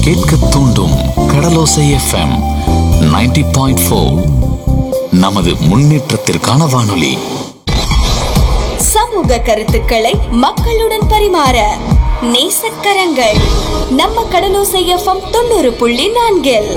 கேட்க தூண்டும் கடலோசை FM 90.4 point நமது முன்னேற்றத்திற்கான வானொலி சமூக கருத்துக்களை மக்களுடன் பரிமாற நேசக்கரங்கள் நம்ம கடலோசை எஃப்எம் தொண்ணூறு புள்ளி நான்கில்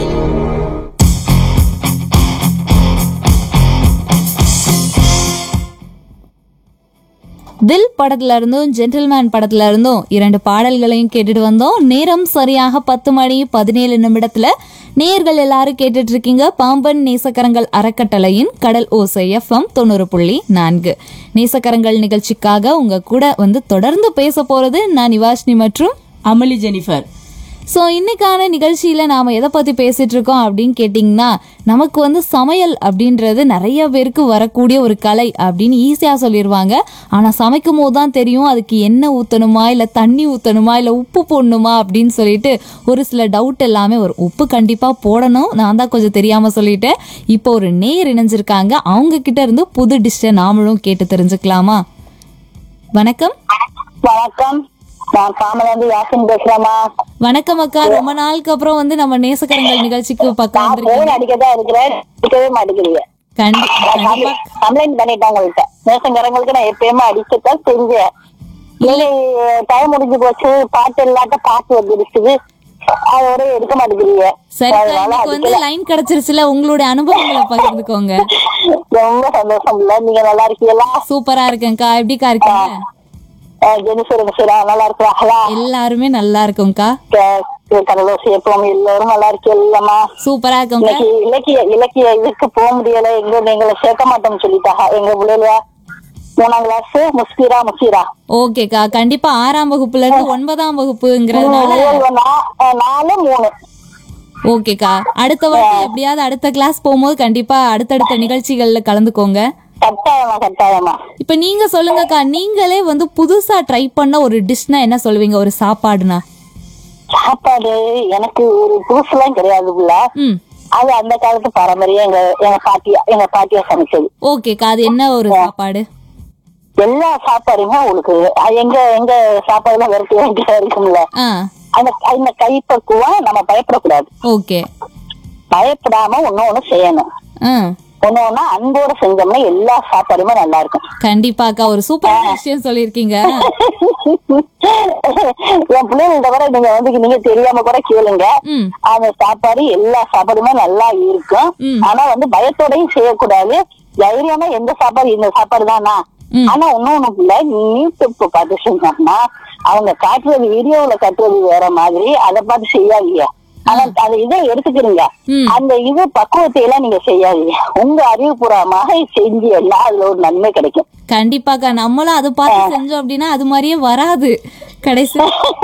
தில் படத்துல இருந்தும் ஜென்டில்மேன் படத்துல இருந்தும் இரண்டு பாடல்களையும் கேட்டுட்டு வந்தோம் நேரம் சரியாக பத்து மணி பதினேழு நிமிடத்துல நேர்கள் எல்லாரும் கேட்டுட்டு இருக்கீங்க பாம்பன் நேசக்கரங்கள் அறக்கட்டளையின் கடல் ஓசை எஃப்எம் தொண்ணூறு புள்ளி நான்கு நேசக்கரங்கள் நிகழ்ச்சிக்காக உங்க கூட வந்து தொடர்ந்து பேச போறது நான் நிவாஷினி மற்றும் அமளி ஜெனிஃபர் ஸோ இன்னைக்கான நிகழ்ச்சியில நாம எதை பத்தி பேசிட்டு இருக்கோம் அப்படின்னு கேட்டிங்கன்னா நமக்கு வந்து சமையல் அப்படின்றது நிறைய பேருக்கு வரக்கூடிய ஒரு கலை அப்படின்னு ஈஸியா சொல்லிடுவாங்க ஆனா சமைக்கும் போது தான் தெரியும் அதுக்கு எண்ணெய் ஊத்தணுமா இல்ல தண்ணி ஊத்தணுமா இல்ல உப்பு போடணுமா அப்படின்னு சொல்லிட்டு ஒரு சில டவுட் எல்லாமே வரும் உப்பு கண்டிப்பா போடணும் நான் தான் கொஞ்சம் தெரியாம சொல்லிட்டேன் இப்போ ஒரு நேர் இணைஞ்சிருக்காங்க அவங்க கிட்ட இருந்து புது டிஷ்ஷை நாமளும் கேட்டு தெரிஞ்சுக்கலாமா வணக்கம் வணக்கம் நான் காமலேந்து யாசின் பேசுறேம்மா வணக்கம் அக்கா ரொம்ப நாளுக்கு அப்புறம் வந்து நம்ம நேசக்கரங்கள் நிகழ்ச்சிக்கு பக்கம் நான் வந்திருக்கீங்க போன் அடிக்கதான் இருக்கிறேன் அடிக்கவே மாட்டேங்கிறீங்க கண்டி- கண்டிப்பா கம்ப்ளைண்ட் பண்ணிட்டேன் உங்கள்கிட்ட நேசங்காரங்களுக்கு நான் எப்பயுமே அடிச்சுதான் செஞ்சேன் இல்லை டைம் முடிஞ்சு போச்சு பாட்டு இல்லாட்ட பாட்டு வந்துருச்சு அதோட எடுக்க மாட்டேங்கிறீங்க சரிக்கா அதனால இன்னைக்கு வந்து அடிக்கல லைன் கிடைச்சிருச்சுல உங்களுடைய அனுபவங்களை பகிர்ந்துக்கோங்க ரொம்ப சந்தோஷம் இல்ல நீங்க நல்லா இருக்கீங்களா சூப்பரா இருக்கேன்க்கா எப்படிக்கா இருக்கீங்க ஜெனிஃபர் மிஸ்ரா நல்லா இருக்கிறாங்களா எல்லாருமே நல்லா இருக்கோம்க்கா கடலோசி எப்பவும் எல்லாரும் நல்லா இருக்கு இல்லம்மா சூப்பரா இருக்கோம்க்கா இன்னைக்கு இலக்கிய இலக்கிய இதுக்கு போக முடியல எங்க நீங்களை சேர்க்க மாட்டோம்னு சொல்லிட்டாங்க எங்க பிள்ளைல மூணாம் கிளாஸ் முஸ்கிரா முஸ்கிரா ஓகேக்கா கண்டிப்பா ஆறாம் வகுப்புல இருந்து ஒன்பதாம் வகுப்புங்கிறதுனால மூணு, நா- அஹ் நாலு மூணு ஓகேக்கா அடுத்த வாட்டி எப்படியாவது அடுத்த கிளாஸ் போகும்போது கண்டிப்பா அடுத்தடுத்த நிகழ்ச்சிகள்ல கலந்துக்கோங்க கட்டாயமா கட்டாயமா இப்ப நீங்க சொல்லுங்கக்கா நீங்களே வந்து புதுசா ட்ரை பண்ண ஒரு டிஷ்னா என்ன சொல்லுவீங்க ஒரு சாப்பாடுனா சாப்பாடு எனக்கு ஒரு புதுசுலாம் கிடையாது புள்ள ம் அது அந்த காலத்து பாரம்பரியம் எங்க எங்க பாட்டியா எங்க பாட்டியா சமைச்சது ஓகேக்கா அது என்ன ஒரு சாப்பாடு எல்லா சாப்பாடுமே உங்களுக்கு அஹ் எங்க எங்க சாப்பாடுலாம் வெரைட்டி வெரைட்டியா இருக்கும்ல ஆ அந்த அந்த கைப்பக்குவம் நம்ம பயப்படக்கூடாது ஓகே பயப்படாம ஒண்ணு ஒண்ணு செய்யணும் ஆ ஒண்ணு ஒண்ணு அன்போட செஞ்சோம்னா எல்லா சாப்பாடுமே நல்லா இருக்கும் கண்டிப்பாக்கா ஒரு சூப்பரான விஷயம் சொல்லியிருக்கீங்க என் பிள்ளைங்கள்ட்ட கூட நீங்க வந்து நீங்க தெரியாம கூட கேளுங்க ம் அந்த சாப்பாடு எல்லா சாப்பாடுமே நல்லா இருக்கும் ம். ஆனா வந்து பயத்தோடயும் செய்யக்கூடாது தைரியமா எந்த சாப்பாடு இந்த சாப்பாடு தானா ம். ஆனா இன்னொன்னு இல்ல யூடியூப் பார்த்து செஞ்சோம்னா அவங்க காட்டுறது வீடியோவுல காட்டுறது வேற மாதிரி அதை பார்த்து செய்யாதீங்க ஆனா அந்த இதை எடுத்துக்கிறீங்க ம். அந்த இது பக்குவத்தை எல்லாம் நீங்க செய்யாதீங்க உங்க அறிவுபூர்வமாக செஞ்சீங்கன்னா அதுல ஒரு நன்மை கிடைக்கும் கண்டிப்பாக்கா நம்மளும் அதை பார்த்து செஞ்சோம் அப்படின்னா அது மாதிரியே வராது கடைசி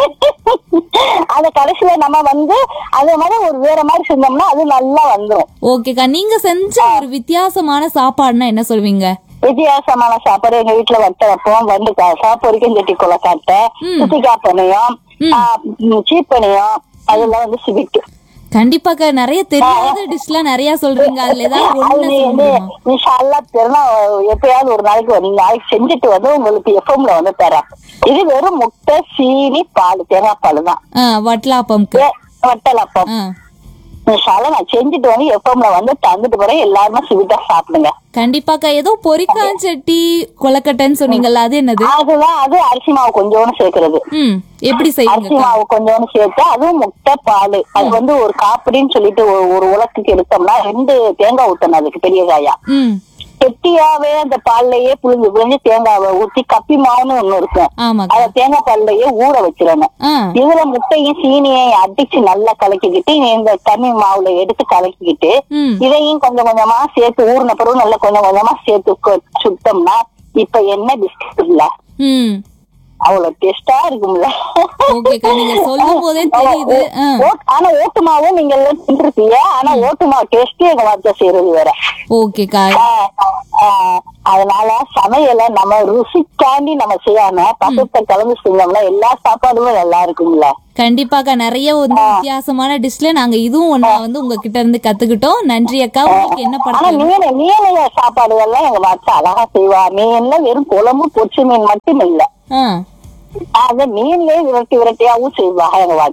அத கடைசியில நம்ம வந்து அதே மாதிரி ஒரு வேற மாதிரி செஞ்சோம்னா அது நல்லா வந்துரும் ஓகேக்கா நீங்க செஞ்ச ஒரு வித்தியாசமான சாப்பாடுனா என்ன சொல்வீங்க வித்தியாசமான சாப்பாடு எங்க வீட்டுல வட்ட வைப்போம் வண்டு காசா பொரிக்கன் செட்டி கொலக்காட்டை ம். சுத்திக்கா பணியம் சீப்பணியம் அதெல்லாம் வந்து ஸ்வீட் கண்டிப்பாக்கா நிறைய தெரியாத டிஷ்லாம் நிறைய சொல்றீங்க அதுல ஏதாவது அது ஒண்ணு நீ சொல்ல வந்து முடியுமா இன்ஷால்லா தெரினா எப்பயாவது ஒரு நாளைக்கு ஒரு நாளைக்கு செஞ்சுட்டு வந்து உங்களுக்கு எஃப்எம்ல வந்து தரேன் இது வெறும் முட்டை சீனி பால் தேங்காய் பால் தான் ஆ வட்டலாப்பம்க்கு ஏ, வட்டலப்பம் ஆ இன்ஷால்லா நான் செஞ்சுட்டு வந்து எஃப்எம்ல வந்து தந்துட்டு போறேன் எல்லாருமே ஸ்வீட்டா சாப்பிடுங்க கண்டிப்பாக்கா ஏதோ பொரிக்கான் சட்டி கொலக்கட்டைன்னு சொன்னீங்கல்ல அது என்னது அதுதான் அது அரிசி மாவு கொஞ்சோன்னு சேர்க்கறது ம் எப்படி அரிசி செய்வீங்கக்கா மாவு கொஞ்சோண்டு சேர்த்து அதுவும் முட்டை பால் அது வந்து ஒரு காப்பிடின்னு சொல்லிட்டு ஒரு ஒரு உலக்குக்கு எடுத்தோம்னா ரெண்டு தேங்காய் ஊத்தணும் அதுக்கு பெரிய காயா ம் கெட்டியாவே அந்த பால்லயே புளிஞ்சு புளிஞ்சு தேங்காவை ஊத்தி கப்பி மாவுன்னு ஒண்ணு இருக்கும் ஆமாக்கா அத தேங்காய் பால்லயே ஊற வச்சிடணும் ஆ இதுல முட்டையும் சீனியையும் அடிச்சு நல்லா கலக்கிக்கிட்டு இந்த தண்ணி மாவுல எடுத்து கலக்கிக்கிட்டு ம் இதையும் கொஞ்சம் கொஞ்சமா சேர்த்து ஊறின பிறகு நல்லா கொஞ்சம் கொஞ்சமா சேர்த்து கொ- சுட்டோம்னா இப்ப என்ன பிஸ்கட் இல்ல ம் அவ்வளவு டேஸ்டா இருக்கும்ல ஓகேக்கா நீங்க சொல்லும் போதே தெரியுது ஆ ஓட்- ஆனா ஓட்டு மாவும் நீங்க எல்லாம் தின்றுருப்பீங்க ஆனா ஓட்டு மாவு டேஸ்டே எங்க வார்த்தை செய்யறது வேற ஓகேக்கா ஆஹ் ஆஹ் அதனால சமையலை நம்ம ருசிக்காண்டி நம்ம செய்யாம பசத்தை கலந்து செஞ்சோம்னா எல்லா சாப்பாடுமே நல்லா இருக்கும்ல கண்டிப்பாக்கா நிறைய வந்து வித்தியாசமான டிஷ்ல நாங்க இதுவும் ஒண்ணா வந்து உங்ககிட்ட இருந்து கத்துக்கிட்டோம் நன்றி அக்கா உங்களுக்கு என்ன ஆனா படம் மீன் மீன் சாப்பாடுகள்லாம் எங்க வார்த்தை அழகா செய்வா மீன்ல வெறும் குழம்பு பொரிச்சு மீன் மட்டும் இல்ல ஆ அத மீன்லயே விரட்டி விரட்டியாவும் செய்வாங்க எங்க வார்த்தை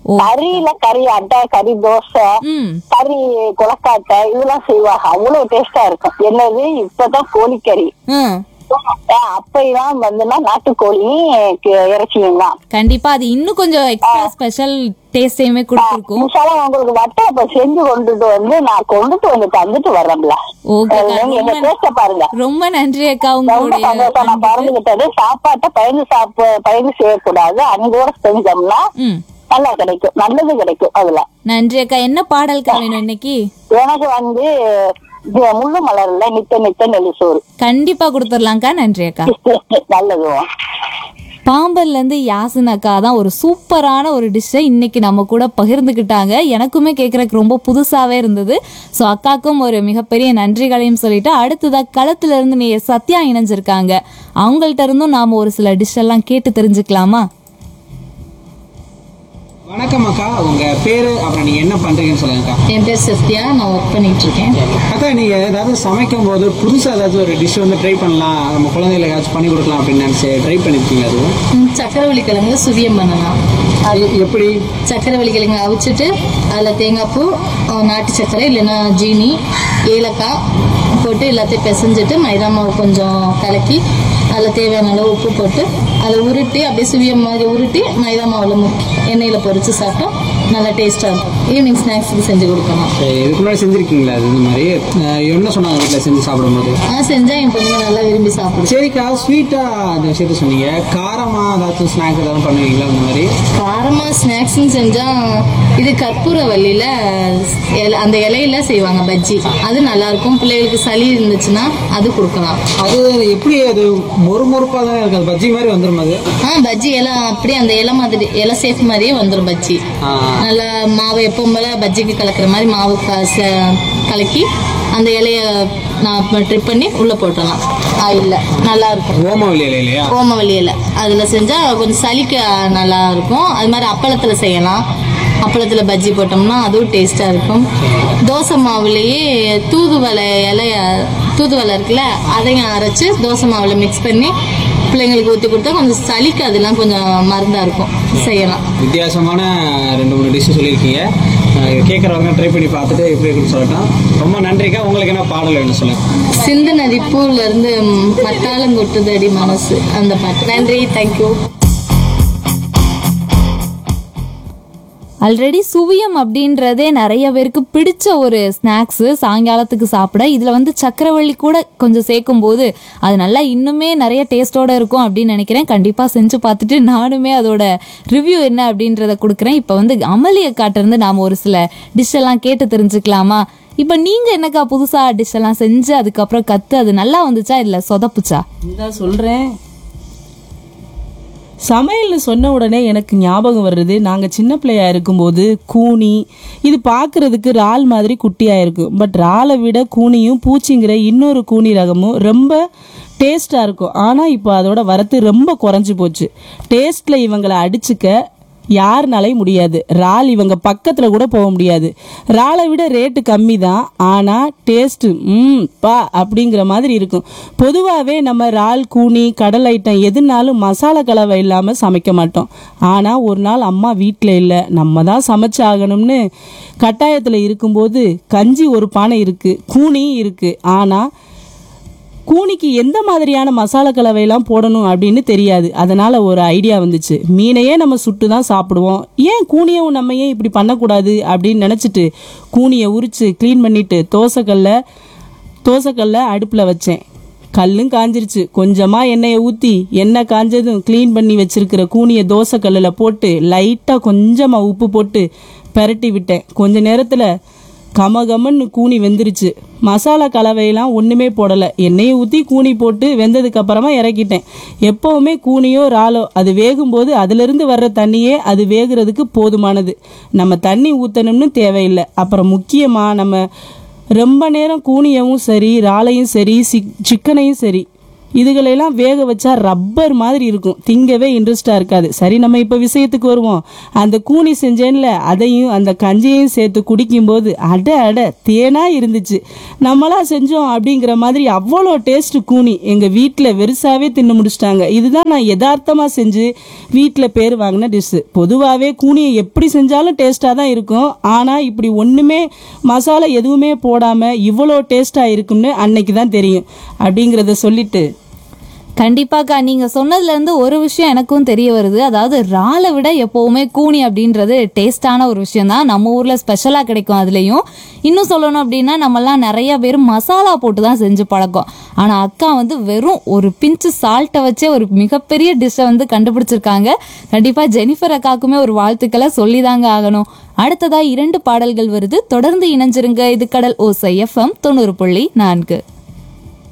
ஓ. கறியில கறி அட்டை கறி தோசை ம் கறி கொலக்காட்டை இதெல்லாம் செய்வாங்க அவ்வளவு டேஸ்டா இருக்கும் என்னது இப்பதான் கோழிக்கறி ம் அப்பெல்லாம் வந்துன்னா நாட்டுக்கோழி க- இறைச்சியும் தான் கண்டிப்பா அது இன்னும் கொஞ்சம் எக்ஸ்ட்ரா ஸ்பெஷல் டேஸ்டையுமே கொடுத்துருக்கும் இன்ஷால்லா உங்களுக்கு வட்டை இப்ப செஞ்சு கொண்டுட்டு வந்து நான் கொண்டுட்டு வந்து தந்துட்டு வர்றேன்ல ஓகே நீங்க எங்க ரொம்ப டேஸ்ட பாருங்க ரொம்ப நன்றி அக்கா ரொம்ப உங்களுடைய சந்தோஷம் நான் பறந்துகிட்டது சாப்பாட்டை பயந்து சாப்ப பயந்து செய்யக்கூடாது அன்போட செஞ்சோம்னா ம் நல்லா கிடைக்கும் நல்லது கிடைக்கும் அதுல நன்றி அக்கா என்ன பாடல்க்கா வேணும் இன்னைக்கு எனக்கு வந்து இது முள்ளு மலர்ல நித்த நித்த நெல்லிசோறு கண்டிப்பா கொடுத்துடலாம்க்கா நன்றி அக்கா நல்லது பாம்பன்ல இருந்து யாசின் அக்கா தான் ஒரு சூப்பரான ஒரு டிஷ்ஷை இன்னைக்கு நம்ம கூட பகிர்ந்துக்கிட்டாங்க எனக்குமே கேட்கறதுக்கு ரொம்ப புதுசாவே இருந்தது ஸோ அக்காக்கும் ஒரு மிகப்பெரிய நன்றிகளையும் சொல்லிட்டு அடுத்ததா களத்துல இருந்து நீ சத்யா இணைஞ்சிருக்காங்க அவங்கள்ட்ட இருந்தும் நாம ஒரு சில டிஷ் எல்லாம் கேட்டு தெரிஞ்சுக்கலாமா வணக்கம் அக்கா உங்க பேரு அப்புறம் நீங்க என்ன பண்றீங்கன்னு சொல்லுங்கக்கா என் பேர் சத்யா நான் ஒர்க் பண்ணிட்டு இருக்கேன் அக்கா நீங்க ஏதாவது சமைக்கும் போது புதுசா ஏதாச்சும் ஒரு டிஷ் வந்து ட்ரை பண்ணலாம் நம்ம குழந்தைகளுக்கு ஏதாச்சும் பண்ணி கொடுக்கலாம் அப்படின்னு நினைச்சு ட்ரை பண்ணிருக்கீங்க அதுவும் ம், சக்கரவள்ளி கிழங்கு சுவியம் பண்ணலாம் அது எப்படி சக்கரவள்ளி கிழங்கு அவிச்சிட்டு அதில் தேங்காய் பூ அஹ், நாட்டு சர்க்கரை இல்லைன்னா ஜீனி ஏலக்காய் போட்டு எல்லாத்தையும் பிசைஞ்சிட்டு மைதா மாவு கொஞ்சம் கலக்கி அதில் தேவையான அளவு உப்பு போட்டு அதை உருட்டி அப்படியே சுவியம் மாதிரி உருட்டி மைதா மாவில் முக்கி எண்ணெயில் பொரிச்சு சாப்பிட்டா நல்லா டேஸ்ட்டாக இருக்கும் ஈவினிங் ஸ்நாக்ஸுக்கு செஞ்சு கொடுக்கலாம் சரி, இதுக்கு முன்னாடி செஞ்சிருக்கீங்களா அது இந்த மாதிரி அஹ், என்ன சொன்னாங்க வீட்டில் செஞ்சு சாப்பிடும்போது ஆனால் செஞ்சால் என் பொண்ணுங்க நல்லா விரும்பி சாப்பிடும் சரிக்கா ஸ்வீட்டா அந்த விஷயத்த சொன்னீங்க காரமா ஏதாச்சும் ஸ்நாக்ஸ் ஏதாவது பண்ணுவீங்களா அந்த மாதிரி காரமா ஸ்நாக்ஸ்னு செஞ்சா இது கற்பூரவல்லியில இல- அந்த இலையில செய்வாங்க பஜ்ஜி அது நல்லா இருக்கும் பிள்ளைகளுக்கு சளி இருந்துச்சுன்னா அது கொடுக்கலாம் அது எப்படி அது மொறு மொறுப்பா தானே இருக்கு அது பஜ்ஜி மாதிரி வந்துடும் அது ஆ பஜ்ஜி இலை அப்படியே அந்த இலை மாதிரி இலை சேஃப் மாதிரியே வந்துடும் பஜ்ஜி ஆ. நல்லா மாவு எப்பவும் போல பஜ்ஜிக்கு கலக்கிற மாதிரி மாவு க- ச- கலக்கி அந்த இலைய நான் ட்ரிப் பண்ணி உள்ள போட்டுடலாம் ஆயில்ல நல்லா இருக்கும் ஓமவல்லி இலையிலையா ஓமவல்லி இலை அதில் செஞ்சால் கொஞ்சம் சளிக்க நல்லா இருக்கும் அது மாதிரி அப்பளத்தில் செய்யலாம் அப்பளத்தில் பஜ்ஜி போட்டோம்னா அதுவும் டேஸ்ட்டாக இருக்கும் தோசை மாவுலேயே தூதுவளை இலைய தூதுவளை இருக்குல்ல அதையும் அரைச்சு தோசை மாவில் மிக்ஸ் பண்ணி பிள்ளைங்களுக்கு ஊற்றி கொடுத்தா கொஞ்சம் சளிக்கு அதெல்லாம் கொஞ்சம் மருந்தாக இருக்கும் செய்யலாம் வித்தியாசமான ரெண்டு மூணு டிஷ் சொல்லியிருக்கீங்க அஹ் கேட்கறவங்க ட்ரை பண்ணி பார்த்துட்டு எப்படி இருக்குன்னு சொல்லட்டும் ரொம்ப நன்றிக்கா உங்களுக்கு என்ன பாடல் வேணும் சொல்லுங்க சிந்து நதி பூலேருந்து மத்தாளம் கொட்டுதடி மனசு அந்த பாட்டு நன்றி தேங்க்யூ ஆல்ரெடி சுவியம் அப்படின்றதே நிறைய பேருக்கு பிடிச்ச ஒரு ஸ்நாக்ஸு சாயங்காலத்துக்கு சாப்பிட இதில் வந்து சக்கரவள்ளி கூட கொஞ்சம் சேர்க்கும் போது அது நல்லா இன்னுமே நிறைய டேஸ்டோட இருக்கும் அப்படின்னு நினைக்கிறேன் கண்டிப்பாக செஞ்சு பார்த்துட்டு நானுமே அதோட ரிவ்யூ என்ன அப்படின்றத கொடுக்குறேன் இப்போ வந்து அமளியை காட்டிருந்து நாம் ஒரு சில டிஷ் எல்லாம் கேட்டு தெரிஞ்சுக்கலாமா இப்போ நீங்கள் என்னக்கா புதுசாக டிஷ் எல்லாம் செஞ்சு அதுக்கப்புறம் கற்று அது நல்லா வந்துச்சா இல்லை சொதப்புச்சா இதான் சொல்கிறேன் சமையல்னு சொன்ன உடனே எனக்கு ஞாபகம் வர்றது நாங்கள் சின்ன பிள்ளையா இருக்கும்போது கூனி இது பார்க்கறதுக்கு இறால் மாதிரி குட்டியாக இருக்கும் பட் இறாலை விட கூனியும் பூச்சிங்கிற இன்னொரு கூனி ரகமும் ரொம்ப டேஸ்ட்டாக இருக்கும் ஆனால் இப்போ அதோட வரத்து ரொம்ப குறைஞ்சி போச்சு டேஸ்ட்டில் இவங்களை அடிச்சுக்க யாருனாலையும் முடியாது இறால் இவங்க பக்கத்தில் கூட போக முடியாது இறாலை விட ரேட்டு கம்மி தான் ஆனால் டேஸ்ட்டு ம் பா அப்படிங்கிற மாதிரி இருக்கும் பொதுவாகவே நம்ம இறால் கூனி கடல் ஐட்டம் எதுனாலும் மசாலா கலவை இல்லாமல் சமைக்க மாட்டோம் ஆனால் ஒரு நாள் அம்மா வீட்டில் இல்லை நம்ம தான் சமைச்சு ஆகணும்னு கட்டாயத்தில் இருக்கும்போது கஞ்சி ஒரு பானை இருக்குது கூனியும் இருக்குது ஆனால் கூனிக்கு எந்த மாதிரியான மசாலா கலவையெல்லாம் போடணும் அப்படின்னு தெரியாது அதனால ஒரு ஐடியா வந்துச்சு மீனையே நம்ம சுட்டு தான் சாப்பிடுவோம் ஏன் கூனியும் நம்ம ஏன் இப்படி பண்ணக்கூடாது அப்படின்னு நினச்சிட்டு கூனியை உரிச்சு க்ளீன் பண்ணிட்டு தோசைக்கல்ல தோசைக்கல்ல அடுப்பில் வச்சேன் கல்லும் காஞ்சிருச்சு கொஞ்சமாக எண்ணெயை ஊற்றி எண்ணெய் காஞ்சதும் க்ளீன் பண்ணி வச்சிருக்கிற கூனியை தோசைக்கல்லில் போட்டு லைட்டாக கொஞ்சமாக உப்பு போட்டு பெரட்டி விட்டேன் கொஞ்ச நேரத்தில் கமகமன்னு கூனி வெந்துருச்சு மசாலா கலவையெல்லாம் ஒன்றுமே போடலை எண்ணெயை ஊற்றி கூனி போட்டு வெந்ததுக்கு அப்புறமா இறக்கிட்டேன் எப்போவுமே கூனியோ இறாலோ அது வேகும்போது அதிலிருந்து வர்ற தண்ணியே அது வேகிறதுக்கு போதுமானது நம்ம தண்ணி ஊற்றணும்னு தேவையில்லை அப்புறம் முக்கியமாக நம்ம ரொம்ப நேரம் கூனியவும் சரி இறாலையும் சரி சிக் சிக்கனையும் சரி இதுகளெல்லாம் வேக வச்சா ரப்பர் மாதிரி இருக்கும் திங்கவே இன்ட்ரெஸ்டாக இருக்காது சரி நம்ம இப்போ விஷயத்துக்கு வருவோம் அந்த கூனி செஞ்சேன்ல அதையும் அந்த கஞ்சியையும் சேர்த்து குடிக்கும்போது அட அட தேனா இருந்துச்சு நம்மளா செஞ்சோம் அப்படிங்கிற மாதிரி அவ்வளோ டேஸ்ட் கூனி எங்கள் வீட்டில் வெறுசாவே தின்னு முடிச்சிட்டாங்க இதுதான் நான் யதார்த்தமாக செஞ்சு வீட்டில் பேர் வாங்கின டிஷ்ஷு பொதுவாகவே கூனியை எப்படி செஞ்சாலும் டேஸ்ட்டாக தான் இருக்கும் ஆனால் இப்படி ஒன்றுமே மசாலா எதுவுமே போடாமல் இவ்வளோ டேஸ்ட்டாக இருக்கும்னு அன்னைக்கு தான் தெரியும் அப்படிங்கிறத சொல்லிட்டு கண்டிப்பாக்கா நீங்க சொன்னதுல இருந்து ஒரு விஷயம் எனக்கும் தெரிய வருது அதாவது இறாலை விட எப்பவுமே கூனி அப்படின்றது டேஸ்டான ஒரு விஷயம் தான் நம்ம ஊர்ல ஸ்பெஷலா கிடைக்கும் அதுலயும் இன்னும் சொல்லணும் அப்படின்னா நம்மலாம் நிறைய பேர் மசாலா போட்டு தான் செஞ்சு பழக்கம் ஆனா அக்கா வந்து வெறும் ஒரு பிஞ்சு சால்ட்டை வச்சே ஒரு மிகப்பெரிய டிஷ்ஷை வந்து கண்டுபிடிச்சிருக்காங்க கண்டிப்பா ஜெனிஃபர் அக்காக்குமே ஒரு வாழ்த்துக்களை சொல்லிதாங்க ஆகணும் அடுத்ததா இரண்டு பாடல்கள் வருது தொடர்ந்து இணைஞ்சிருங்க இது கடல் ஓசை எஃப்எம் தொண்ணூறு புள்ளி நான்கு